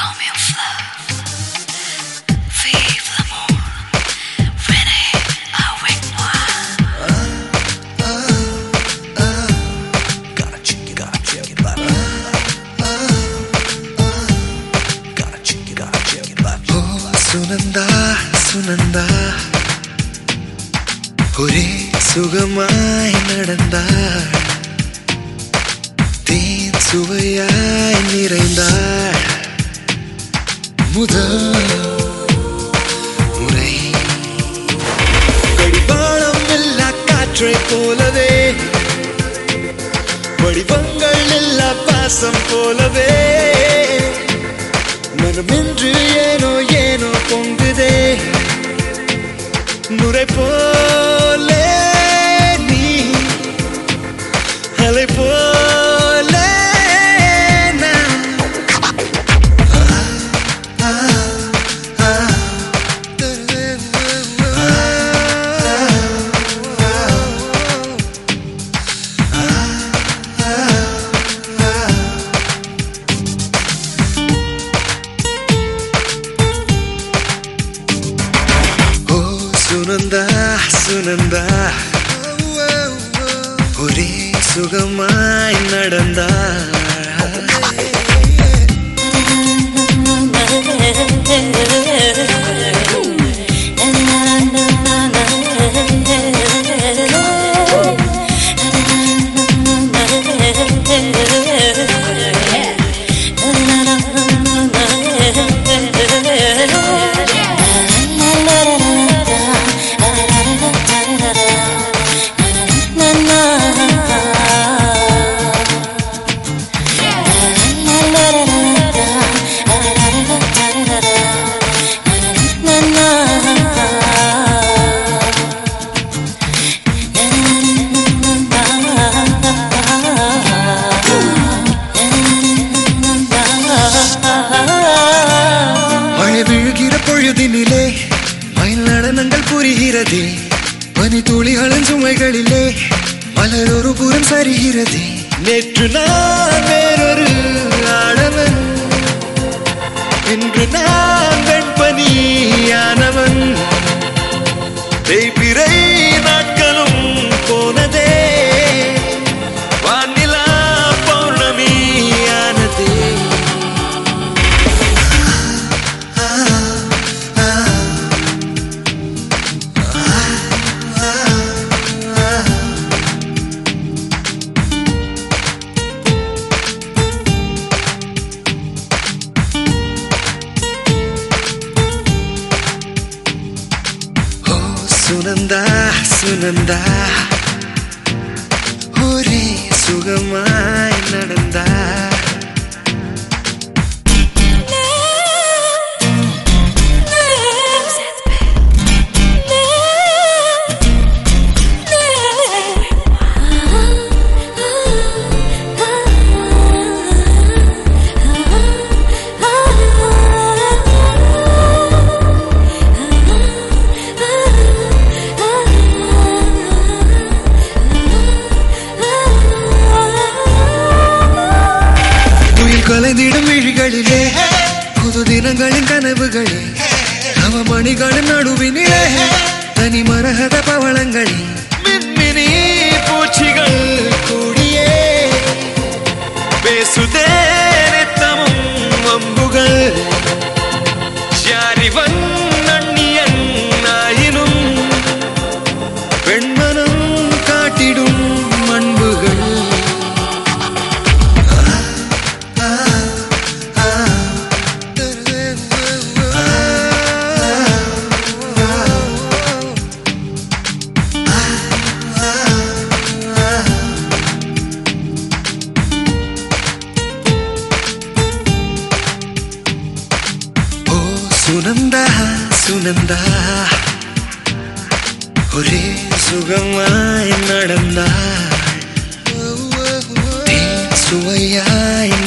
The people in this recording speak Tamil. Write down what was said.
Romeo Flow. Vive l'amour. Venez avec moi. Gotta check it, gotta check it back. Gotta check it, gotta check it back. ஓ சுனந்தா சுனந்தா ஒரே சுகமாய் நடந்தாள் தேன் சுவையாய் நிறைந்தாள் முதல் முறை கடிவாளம் எல்லா காற்றை போலவே வடிவங்கள் எல்லா பாசம் போலவே மனமென்று ஏனோ ஏனோ பொங்குதே நுரை போலே நீ அலை போலே நான் ஆ, ஆ, ஆ. ஓ சுனந்தா சுனந்தா ஒரே சுகமாய் நடந்தா மழை விழுகிற பொழுதினிலே மயில் நடனங்கள் புரிகிறதே பனி துளிகளின் சுமைகளிலே மலர் ஒரு புறம் சரிகிறதே நேற்று நான் வேறொரு ஆடவன் இன்று நான் வெண்பனியானவன் தேய்பிறை நாட்களும் போனதே வானிலா பௌர்ணமியானதே ஓ சுனந்தா சுனந்தா ஒரே சுகமாய் நடந்தா துயில் கலைந்திடும் விழிகளிலே புது தினங்களின் கனவுகளே நவமணிகளின் நடுவினிலே தனி மரகத பவளங்களே மின்மினி பூச்சிகள் கூடியே பேசுதே நித்தமும் அம்புகள் யாரிவன் நன்னியன் ஆயினும் பெண்மனம் காட்டிடும் அன்புகள் ஓ சுனந்தா சுனந்தா ஒரே சுகமாய் நடந்தாள் தேன் சுவையாய்